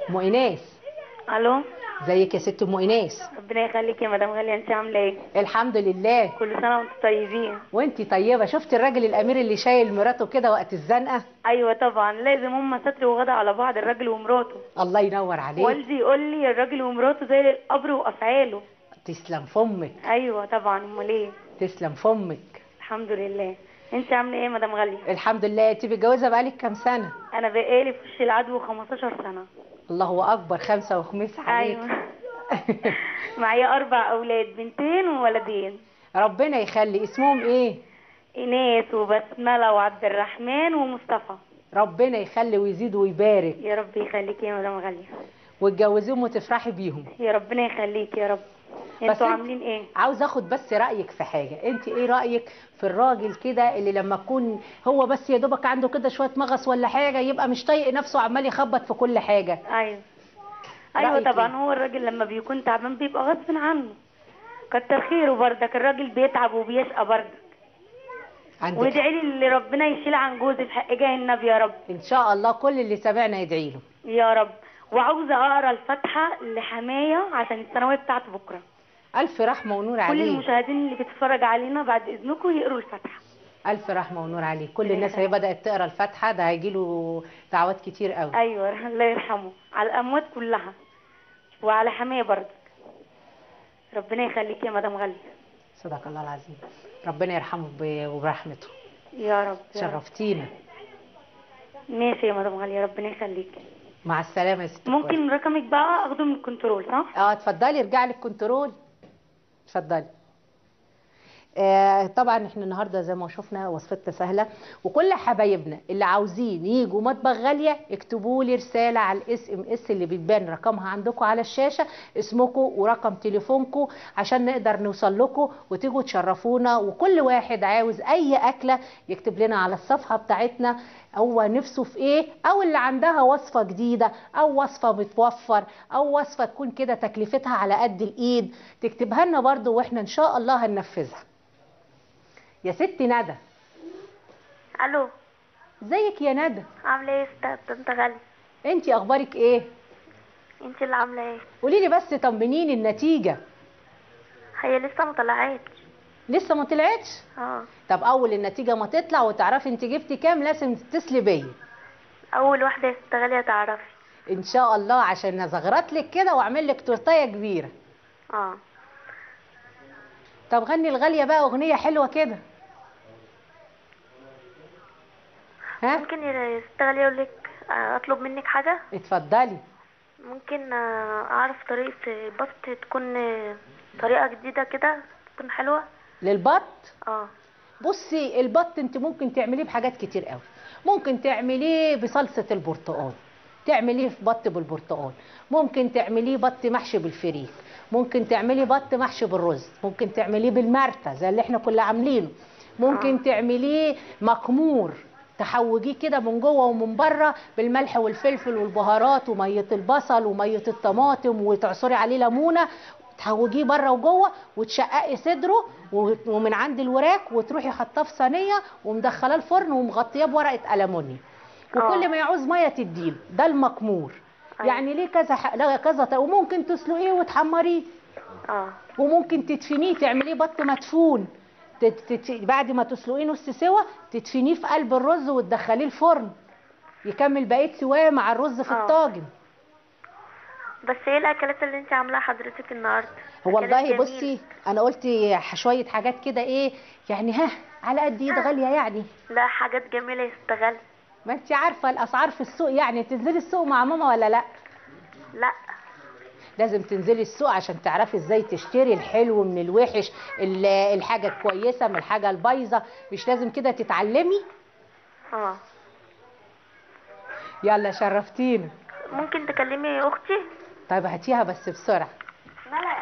ام ايناس الو ازيك يا ست ام ايناس ربنا يخليك يا مدام غاليه انت عامله ايه الحمد لله كل سنه وانتم طيبين وانتي طيبه شفت الراجل الامير اللي شايل مراته كده وقت الزنقه ايوه طبعا لازم هم ستر وغدا على بعض الراجل ومراته الله ينور عليك والدي يقول لي الراجل ومراته زي القبر وافعاله تسلم فمك ايوه طبعا امال ايه تسلم فمك الحمد لله انت عامله ايه يا مدام غاليه الحمد لله انت متجوزه بقالك كام سنه انا بقالي في وش العدو 15 سنه الله اكبر خمسه وخميس عليك ايوه معايا اربع اولاد بنتين وولدين ربنا يخلي اسمهم ايه ايناس وبسمله وعبد الرحمن ومصطفى ربنا يخلي ويزيد ويبارك يا رب يخليك يا مدام غاليه وتجوزيهم وتفرحي بيهم يا ربنا يخليك يا رب بس انتوا انت- عاملين ايه عاوز اخد بس رايك في حاجه انت ايه رايك في الراجل كده اللي لما تكون هو بس يا دوبك عنده كده شويه مغص ولا حاجه يبقى مش طايق نفسه عمال يخبط في كل حاجه ايوه ايوه رأيك طبعا إيه؟ هو الراجل لما بيكون تعبان بيبقى غصب عنه كتر خيره بردك الراجل بيتعب وبيشقى بردك عندك وادعي لي اللي ربنا يشيل عن جوزي في حق جاه النبي يا رب ان شاء الله كل اللي سمعنا يدعي له يا رب وعاوزه اقرا الفاتحه لحمايه عشان الثانويه بتاعته بكره الف رحمه ونور كل عليه المشاهدين اللي بتتفرج علينا بعد اذنكم يقروا الفاتحه الف رحمه ونور عليه كل ربنا الناس هي يخليك. بدات تقرا الفاتحه ده هيجي له دعوات كتير قوي ايوه الله يرحمه على الاموات كلها وعلى حمايه بردك ربنا يخليك يا مدام غاليه صدق الله العظيم ربنا يرحمه ب- وبرحمته يا رب يا رب شرفتينا ماشي يا مدام غاليه ربنا يخليك مع السلامه يا ست الكل. ممكن رقمك بقى اخده من الكنترول صح اه اتفضلي ارجعي للكنترول اتفضلي آه طبعا احنا النهارده زي ما شفنا وصفتنا سهله وكل حبايبنا اللي عاوزين يجوا مطبخ غاليه اكتبوا لي رساله على الاس ام اس اللي بتبان رقمها عندكم على الشاشه اسمكم ورقم تليفونكم عشان نقدر نوصل لكم وتيجوا تشرفونا وكل واحد عاوز اي اكله يكتب لنا على الصفحه بتاعتنا هو نفسه في ايه او اللي عندها وصفه جديده او وصفه بتوفر او وصفه تكون كده تكلفتها على قد الايد تكتبها لنا برضو واحنا ان شاء الله هننفذها يا ست ندى الو ازيك يا ندى عامله ايه يا استاذ انت غالي انتي اخبارك ايه انت اللي عامله ايه قولي لي بس طمنيني النتيجه هي لسه ما طلعتش لسه ما طلعتش اه طب اول النتيجه ما تطلع وتعرفي انت جبتي كام لازم تتصلي بيا اول واحده يا ست غاليه تعرفي ان شاء الله عشان ازغرط لك كده واعمل لك تورتيه كبيره اه طب غني الغاليه بقى اغنيه حلوه كده ها ممكن يا ست غاليه اقول لك آه، اطلب منك حاجه اتفضلي ممكن آه، اعرف طريقه بط تكون آه، طريقه جديده كده تكون حلوه للبط اه بصي البط انت ممكن تعمليه بحاجات كتير قوي ممكن تعمليه بصلصه البرتقال تعمليه في بط بالبرتقال ممكن تعمليه بط محشي بالفريك ممكن تعمليه بط محشي بالرز ممكن تعمليه بالمرتة زي اللي احنا كنا عاملينه ممكن تعمليه مكمور تحوجيه كده من جوه ومن بره بالملح والفلفل والبهارات وميه البصل وميه الطماطم وتعصري عليه ليمونه تحوجيه بره وجوه وتشققي صدره و- ومن عند الوراك وتروحي حاطاه في صينيه ومدخلاه الفرن ومغطياه بورقه الومنيوم وكل آه. ما يعوز ميه تديله ده المكمور أيوة. يعني ليه كذا ح... لا كذا ط- وممكن تسلقيه وتحمريه اه وممكن تدفنيه تعمليه بط مدفون تت... تت... بعد ما تسلقيه نص سوا تدفنيه في قلب الرز وتدخليه الفرن يكمل بقيه سواه مع الرز في آه. الطاجن بس ايه الاكلات اللي انت عاملاها حضرتك النهارده هو أكلات والله جميلة. بصي انا قلت ح- شويه حاجات كده ايه يعني ها على قد ايد غاليه يعني لا حاجات جميله يا ست غاليه ما انت عارفه الاسعار في السوق يعني تنزلي السوق مع ماما ولا لا لا لازم تنزلي السوق عشان تعرفي ازاي تشتري الحلو من الوحش ال- الحاجه الكويسه من الحاجه البايظه مش لازم كده تتعلمي اه يلا شرفتينا ممكن تكلمي اختي طيب هاتيها بس بسرعه ملا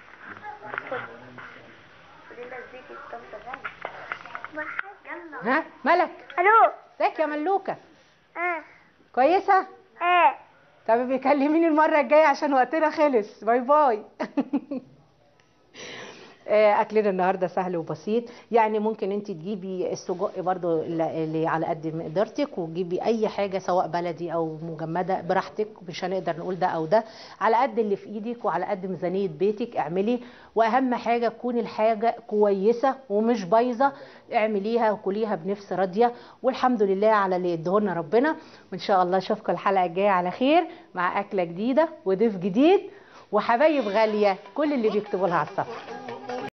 ها ملك الو ازيك يا ملوكه اه كويسه اه طب بيكلميني المره الجايه عشان وقتنا خلص باي باي آه، اكلنا النهارده سهل وبسيط يعني ممكن انت تجيبي السجق برضو اللي اللي على قد مقدرتك وتجيبي اي حاجه سواء بلدي او مجمده براحتك مش هنقدر نقول ده او ده على قد اللي في ايدك وعلى قد ميزانيه بيتك اعملي واهم حاجه تكون الحاجه كويسه ومش بايظه اعمليها وكليها بنفس راضيه والحمد لله على اللي يديهولنا ربنا وان شاء الله اشوفكم الحلقه الجايه على خير مع اكله جديده وضيف جديد وحبايب غاليه كل اللي بيكتبوا لها على الصفحه